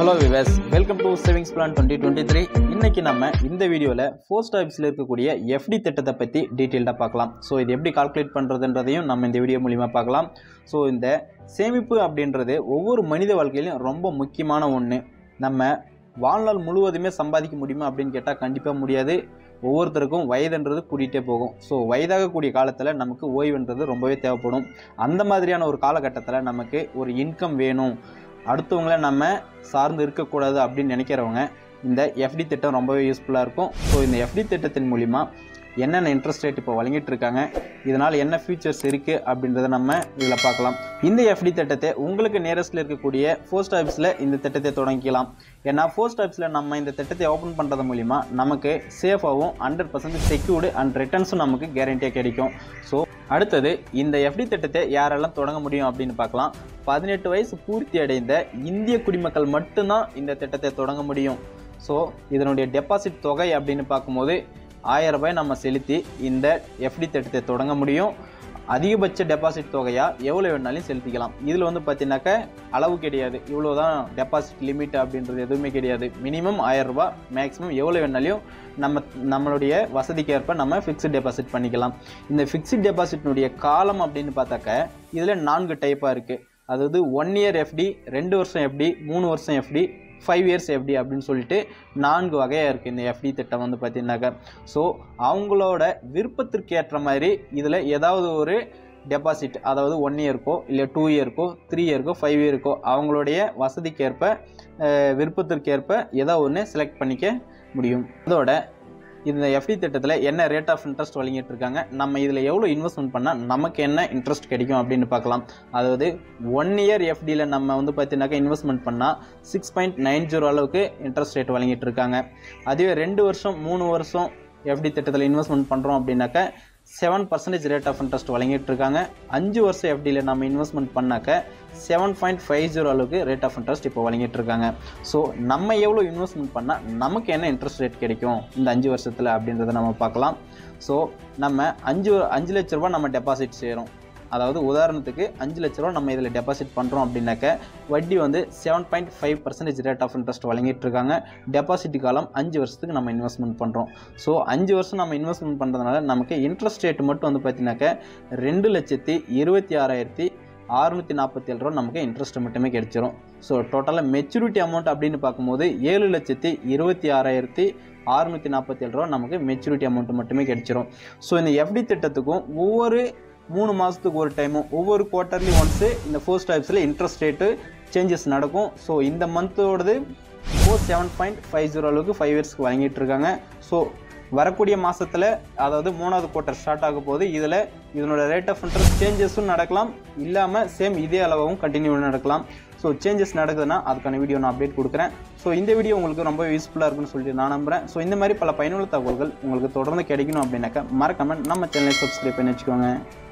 hello viewers welcome to savings plan twenty twenty three இன்னைக்கு நம்ம இந்த வீடியோவில் போஸ்ட் ஆஃபீஸில் இருக்கக்கூடிய எஃப்டி திட்டத்தை பற்றி டீட்டெயில்டாக பார்க்கலாம் ஸோ இது எப்படி கால்குலேட் பண்ணுறதுன்றதையும் நம்ம இந்த வீடியோ மூலிமா பார்க்கலாம் ஸோ இந்த சேமிப்பு அப்படின்றது ஒவ்வொரு மனித வாழ்க்கையிலும் ரொம்ப முக்கியமான ஒன்று நம்ம வாழ்நாள் முழுவதுமே சம்பாதிக்க முடியுமா அப்படின்னு கேட்டால் கண்டிப்பாக முடியாது ஒவ்வொருத்தருக்கும் வயதுன்றது கூட்டிகிட்டே போகும் ஸோ வயதாகக்கூடிய காலத்தில் நமக்கு ஓய்வுன்றது ரொம்பவே தேவைப்படும் அந்த மாதிரியான ஒரு காலகட்டத்தில் நமக்கு ஒரு இன்கம் வேணும் அடுத்தவங்கள நம்ம சார்ந்து இருக்கக்கூடாது அப்படின்னு நினைக்கிறவங்க இந்த எஃப்டி திட்டம் ரொம்பவே யூஸ்ஃபுல்லாக இருக்கும் ஸோ இந்த எஃப்டி திட்டத்தின் மூலிமா என்னென்ன இன்ட்ரெஸ்ட் ரேட் இப்போ வழங்கிட்டு இருக்காங்க இதனால் என்ன ஃபீச்சர்ஸ் இருக்குது அப்படின்றத நம்ம இதில் பார்க்கலாம் இந்த எஃப்டி திட்டத்தை உங்களுக்கு நேரஸ்டில் இருக்கக்கூடிய போஸ்ட் ஆஃபீஸில் இந்த திட்டத்தை தொடங்கிக்கலாம் ஏன்னா போஸ்ட் ஆஃபீஸில் நம்ம இந்த திட்டத்தை ஓப்பன் பண்ணுறது மூலிமா நமக்கு சேஃபாகவும் ஹண்ட்ரட் பர்சன்ட் செக்யூர்டு அண்ட் ரிட்டர்ன்ஸும் நமக்கு கேரண்டியாக கிடைக்கும் ஸோ அடுத்தது இந்த எஃப்டி திட்டத்தை யாரெல்லாம் தொடங்க முடியும் அப்படின்னு பார்க்கலாம் பதினெட்டு வயசு பூர்த்தி அடைந்த இந்திய குடிமக்கள் மட்டும்தான் இந்த திட்டத்தை தொடங்க முடியும் ஸோ இதனுடைய டெபாசிட் தொகை அப்படின்னு பார்க்கும்போது ஆயிரம் ரூபாய் நம்ம செலுத்தி இந்த எஃப்டி திட்டத்தை தொடங்க முடியும் அதிகபட்ச டெபாசிட் தொகையாக எவ்வளோ வேணாலும் செலுத்திக்கலாம் இதில் வந்து பார்த்தீங்கன்னாக்க அளவு கிடையாது இவ்வளோ தான் டெபாசிட் லிமிட் அப்படின்றது எதுவுமே கிடையாது மினிமம் ஆயிரம் ரூபாய் மேக்ஸிமம் எவ்வளோ வேணாலையும் நம்ம நம்மளுடைய வசதிக்கேற்ப நம்ம ஃபிக்ஸ்ட் டெபாசிட் பண்ணிக்கலாம் இந்த ஃபிக்ஸ்ட் டெபாசிட்னுடைய காலம் அப்படின்னு பார்த்தாக்க இதில் நான்கு டைப்பாக இருக்குது அதாவது ஒன் இயர் எஃப்டி ரெண்டு வருஷம் எஃப்டி மூணு வருஷம் எஃப்டி ஃபைவ் இயர்ஸ் எஃப்டி அப்படின்னு சொல்லிட்டு நான்கு வகையாக இருக்குது இந்த எஃப்டி திட்டம் வந்து பார்த்தீங்கன்னாக்கா ஸோ அவங்களோட விருப்பத்திற்கு ஏற்ற மாதிரி இதில் ஏதாவது ஒரு டெபாசிட் அதாவது ஒன் இயருக்கோ இல்லை டூ இயருக்கோ த்ரீ இயருக்கோ ஃபைவ் இயருக்கோ அவங்களுடைய வசதிக்கேற்ப அஹ், விருப்பத்திற்கேற்ப ஏதோ ஒன்று செலக்ட் பண்ணிக்க முடியும் அதோட இந்த எஃப்டி திட்டத்தில் என்ன ரேட் ஆஃப் இன்ட்ரெஸ்ட் வழங்கிட்டு இருக்காங்க நம்ம இதில் எவ்வளோ இன்வெஸ்ட்மெண்ட் பண்ணால் நமக்கு என்ன இன்ட்ரெஸ்ட் கிடைக்கும் அப்படின்னு பார்க்கலாம் அதாவது ஒன் இயர் எஃப்டியில் நம்ம வந்து பார்த்தீங்கன்னாக்கா இன்வெஸ்ட்மெண்ட் பண்ணால் சிக்ஸ் பாயிண்ட் நைன் ஜீரோ அளவுக்கு இன்ட்ரெஸ்ட் ரேட் வழங்கிட்டு இருக்காங்க அதுவே ரெண்டு வருஷம் மூணு வருஷம் எஃப்டி திட்டத்தில் இன்வெஸ்ட்மெண்ட் பண்ணுறோம் அப்படின்னாக்க seven percentage rate of interest வழங்கிட்டு இருக்காங்க அஞ்சு வருஷம் எஃப்டியில் நம்ம இன்வெஸ்ட்மெண்ட் பண்ணாக்க செவன் பாயிண்ட் ஃபைவ் ஜீரோ அளவுக்கு ரேட் ஆஃப் இன்ட்ரெஸ்ட் இப்போ வழங்கிட்டு இருக்காங்க ஸோ நம்ம எவ்வளோ இன்வெஸ்ட்மெண்ட் பண்ணால் நமக்கு என்ன இன்ட்ரெஸ்ட் ரேட் கிடைக்கும் இந்த அஞ்சு வருஷத்தில் அப்படின்றத நம்ம பார்க்கலாம் ஸோ நம்ம அஞ்சு அஞ்சு லட்ச ரூபா நம்ம டெபாசிட் செய்கிறோம் அதாவது உதாரணத்துக்கு அஞ்சு லட்ச ரூபா நம்ம இதில் டெபாசிட் பண்ணுறோம் அப்படின்னாக்க வட்டி வந்து seven point five percentage rate of interest வழங்கிட்டு இருக்காங்க டெபாசிட் காலம் அஞ்சு வருஷத்துக்கு நம்ம இன்வெஸ்ட்மெண்ட் பண்ணுறோம் ஸோ அஞ்சு வருஷம் நம்ம இன்வெஸ்ட்மெண்ட் பண்ணுறதுனால நமக்கு இன்ட்ரெஸ்ட் ரேட் மட்டும் வந்து பார்த்தீங்கன்னாக்க ரெண்டு லட்சத்தி இருபத்தி ஆறாயிரத்தி அறுநூற்றி நாற்பத்தி ஏழு ரூபா நமக்கு இன்ட்ரெஸ்ட் மட்டுமே கிடைச்சிரும் ஸோ டோட்டலாக மெச்சூரிட்டி அமௌண்ட் அப்படின்னு பார்க்கும்போது ஏழு லட்சத்தி இருபத்தி ஆறாயிரத்தி அறுநூற்றி நாற்பத்தி ஏழு ரூபா நமக்கு மெச்சூரிட்டி அமௌண்ட் மட்டுமே கிடைச்சிரும் ஸோ இந்த எஃப்டி திட்டத்துக்கும் ஒவ்வொரு மூணு மாதத்துக்கு ஒரு டைமும் ஒவ்வொரு குவார்ட்டர்லி ஒன்ஸு இந்த போஸ்ட் ஆஃபீஸில் இன்ட்ரெஸ்ட் ரேட்டு சேஞ்சஸ் நடக்கும் ஸோ இந்த மந்தோடது four seven point five zero அளவுக்கு ஃபைவ் இயர்ஸ்க்கு வழங்கிட்டு இருக்காங்க ஸோ வரக்கூடிய மாதத்தில் அதாவது மூணாவது குவார்ட்டர் ஸ்டார்ட் ஆக போது இதில் இதனோட ரேட் ஆஃப் இன்ட்ரெஸ்ட் சேஞ்சஸும் நடக்கலாம் இல்லாமல் சேம் இதே அளவும் கண்டினியூ நடக்கலாம் ஸோ சேஞ்சஸ் நடக்குதுன்னா அதுக்கான வீடியோ நான் அப்டேட் கொடுக்குறேன் ஸோ இந்த வீடியோ உங்களுக்கு ரொம்ப யூஸ்ஃபுல்லாக இருக்குன்னு சொல்லிட்டு நான் நம்புகிறேன் ஸோ இந்த மாதிரி பல பயனுள்ள தகவல்கள் உங்களுக்கு தொடர்ந்து கிடைக்கணும் அப்படின்னாக்கா மறக்காம நம்ம சேனலை சப்ஸ்கிரைப் பண்ணி வச்சுக்கோங்க